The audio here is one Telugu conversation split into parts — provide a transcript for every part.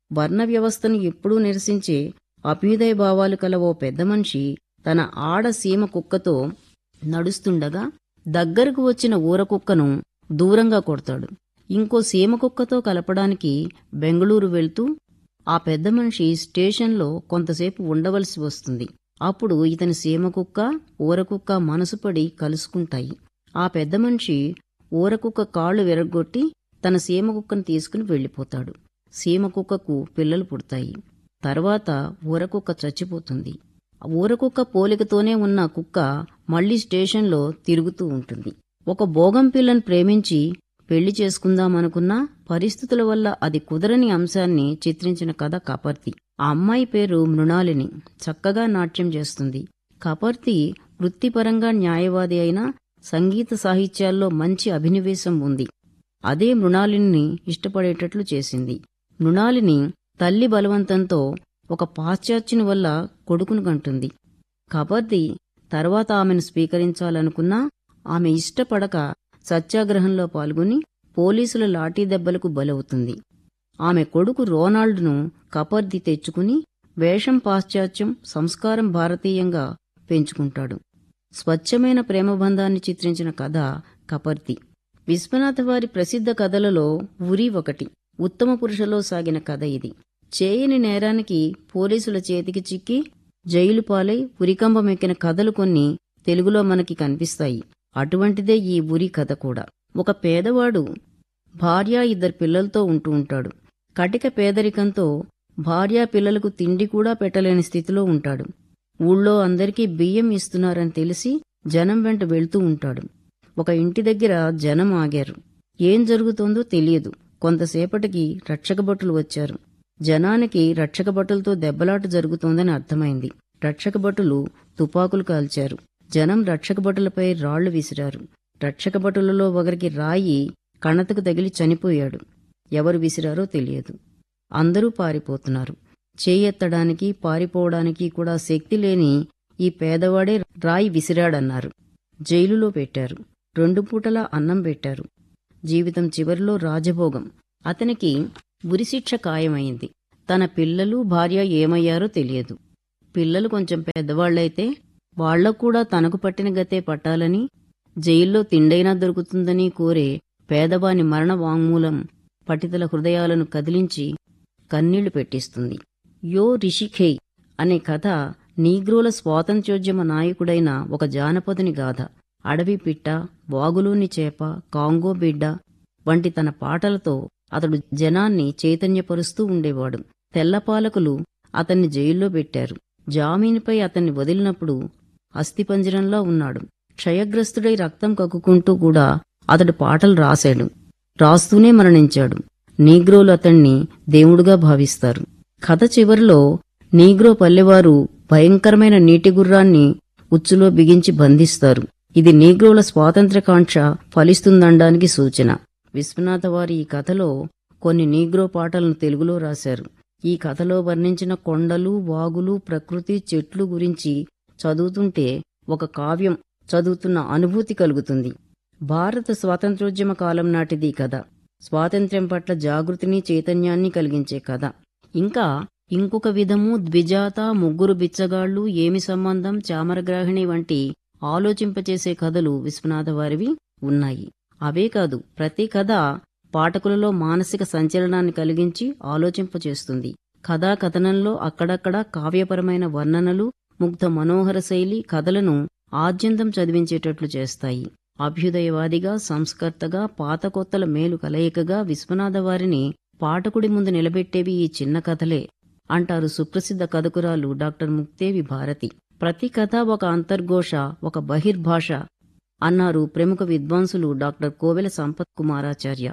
వర్ణ వ్యవస్థను ఎప్పుడూ నిరసించే అభ్యుదయ భావాలు కల ఓ పెద్ద మనిషి తన ఆడ సీమ కుక్కతో నడుస్తుండగా దగ్గరకు వచ్చిన ఊరకుక్కను దూరంగా కొడతాడు ఇంకో సీమ కుక్కతో కలపడానికి బెంగళూరు వెళ్తూ ఆ పెద్ద మనిషి స్టేషన్లో కొంతసేపు ఉండవలసి వస్తుంది అప్పుడు ఇతని సీమకుక్క ఊరకుక్క మనసుపడి కలుసుకుంటాయి ఆ పెద్ద మనిషి ఊరకుక్క కాళ్ళు విరగ్గొట్టి తన సీమకుక్కను తీసుకుని వెళ్ళిపోతాడు సీమకుక్కకు పిల్లలు పుడతాయి తర్వాత ఊరకుక్క చచ్చిపోతుంది ఊరకుక్క పోలికతోనే ఉన్న కుక్క మళ్లీ స్టేషన్లో తిరుగుతూ ఉంటుంది ఒక భోగం పిల్లను ప్రేమించి పెళ్లి చేసుకుందామనుకున్నా పరిస్థితుల వల్ల అది కుదరని అంశాన్ని చిత్రించిన కథ కపర్తి ఆ అమ్మాయి పేరు మృణాలిని చక్కగా నాట్యం చేస్తుంది కపర్తి వృత్తిపరంగా న్యాయవాది అయినా సంగీత సాహిత్యాల్లో మంచి అభినివేశం ఉంది అదే మృణాలిని ఇష్టపడేటట్లు చేసింది మృణాలిని తల్లి బలవంతంతో ఒక పాశ్చాత్యుని వల్ల కొడుకును కంటుంది కపర్తి తర్వాత ఆమెను స్వీకరించాలనుకున్నా ఆమె ఇష్టపడక సత్యాగ్రహంలో పాల్గొని పోలీసుల లాఠీ దెబ్బలకు బలవుతుంది ఆమె కొడుకు రోనాల్డ్ను కపర్ది తెచ్చుకుని వేషం పాశ్చాత్యం సంస్కారం భారతీయంగా పెంచుకుంటాడు స్వచ్ఛమైన ప్రేమబంధాన్ని చిత్రించిన కథ కపర్తి విశ్వనాథ వారి ప్రసిద్ధ కథలలో ఉరి ఒకటి ఉత్తమ పురుషలో సాగిన కథ ఇది చేయని నేరానికి పోలీసుల చేతికి చిక్కి జైలు పాలై ఉరికంబమెక్కిన కథలు కొన్ని తెలుగులో మనకి కనిపిస్తాయి అటువంటిదే ఈ ఉరి కథ కూడా ఒక పేదవాడు భార్య ఇద్దరు పిల్లలతో ఉంటూ ఉంటాడు కటిక పేదరికంతో భార్య పిల్లలకు తిండి కూడా పెట్టలేని స్థితిలో ఉంటాడు ఊళ్ళో అందరికీ బియ్యం ఇస్తున్నారని తెలిసి జనం వెంట వెళ్తూ ఉంటాడు ఒక ఇంటి దగ్గర జనం ఆగారు ఏం జరుగుతోందో తెలియదు కొంతసేపటికి రక్షకభటులు వచ్చారు జనానికి రక్షకభటులతో దెబ్బలాట జరుగుతోందని అర్థమైంది రక్షకభటులు తుపాకులు కాల్చారు జనం రక్షకభటులపై రాళ్లు విసిరారు రక్షకభటులలో ఒకరికి రాయి కణతకు తగిలి చనిపోయాడు ఎవరు విసిరారో తెలియదు అందరూ పారిపోతున్నారు చేయెత్తడానికి పారిపోవడానికి కూడా శక్తి లేని ఈ పేదవాడే రాయి విసిరాడన్నారు జైలులో పెట్టారు రెండు పూటలా అన్నం పెట్టారు జీవితం చివరిలో రాజభోగం అతనికి ఉరిశిక్ష ఖాయమైంది తన పిల్లలు భార్య ఏమయ్యారో తెలియదు పిల్లలు కొంచెం పెద్దవాళ్లైతే వాళ్లకు కూడా తనకు పట్టిన గతే పట్టాలని జైల్లో తిండైనా దొరుకుతుందని కోరే పేదవాని మరణ వాంగ్మూలం పటితల హృదయాలను కదిలించి కన్నీళ్లు పెట్టిస్తుంది యో రిషిఖేయ్ అనే కథ నీగ్రోల స్వాతంత్ర్యోద్యమ నాయకుడైన ఒక జానపదుని గాథ అడవి పిట్ట వాగులోని చేప కాంగో బిడ్డ వంటి తన పాటలతో అతడు జనాన్ని చైతన్యపరుస్తూ ఉండేవాడు తెల్లపాలకులు అతన్ని జైల్లో పెట్టారు జామీనుపై అతన్ని వదిలినప్పుడు అస్థిపంజరంలో ఉన్నాడు క్షయగ్రస్తుడై రక్తం కక్కుకుంటూ కూడా అతడు పాటలు రాశాడు రాస్తూనే మరణించాడు నీగ్రోలు అతణ్ణి దేవుడుగా భావిస్తారు కథ చివరిలో నీగ్రో పల్లెవారు భయంకరమైన నీటి గుర్రాన్ని ఉచ్చులో బిగించి బంధిస్తారు ఇది నీగ్రోల స్వాతంత్ర్యకాంక్ష ఫలిస్తుందనడానికి సూచన విశ్వనాథ వారి ఈ కథలో కొన్ని నీగ్రో పాటలను తెలుగులో రాశారు ఈ కథలో వర్ణించిన కొండలు వాగులు ప్రకృతి చెట్లు గురించి చదువుతుంటే ఒక కావ్యం చదువుతున్న అనుభూతి కలుగుతుంది భారత స్వాతంత్ర్యోద్యమ కాలం నాటిది కథ స్వాతంత్ర్యం పట్ల జాగృతిని చైతన్యాన్ని కలిగించే కథ ఇంకా ఇంకొక విధము ద్విజాత ముగ్గురు బిచ్చగాళ్లు ఏమి సంబంధం చామరగ్రాహిణి వంటి ఆలోచింపచేసే కథలు విశ్వనాథ వారివి ఉన్నాయి అవే కాదు ప్రతి కథ పాఠకులలో మానసిక సంచలనాన్ని కలిగించి ఆలోచింపచేస్తుంది కథా కథనంలో అక్కడక్కడ కావ్యపరమైన వర్ణనలు ముగ్ధ మనోహర శైలి కథలను ఆద్యంతం చదివించేటట్లు చేస్తాయి అభ్యుదయవాదిగా సంస్కర్తగా పాత కొత్తల మేలు కలయికగా విశ్వనాథ వారిని పాఠకుడి ముందు నిలబెట్టేవి ఈ చిన్న కథలే అంటారు సుప్రసిద్ధ కథకురాలు డాక్టర్ ముక్తేవి భారతి ప్రతి కథ ఒక అంతర్ఘోష ఒక బహిర్భాష అన్నారు ప్రముఖ విద్వాంసులు డాక్టర్ కోవెల సంపత్ కుమారాచార్య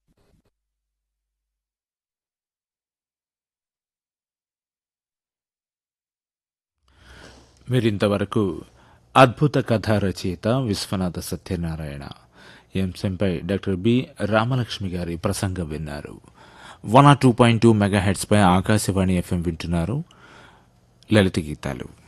మీరింతవరకు అద్భుత కథా రచయిత విశ్వనాథ సత్యనారాయణ ఈ అంశంపై డాక్టర్ బి రామలక్ష్మి గారి ప్రసంగం విన్నారు one R two point two మెగాహెడ్స్పై ఆకాశవాణి ఎఫ్ఎం వింటున్నారు లలిత గీతాలు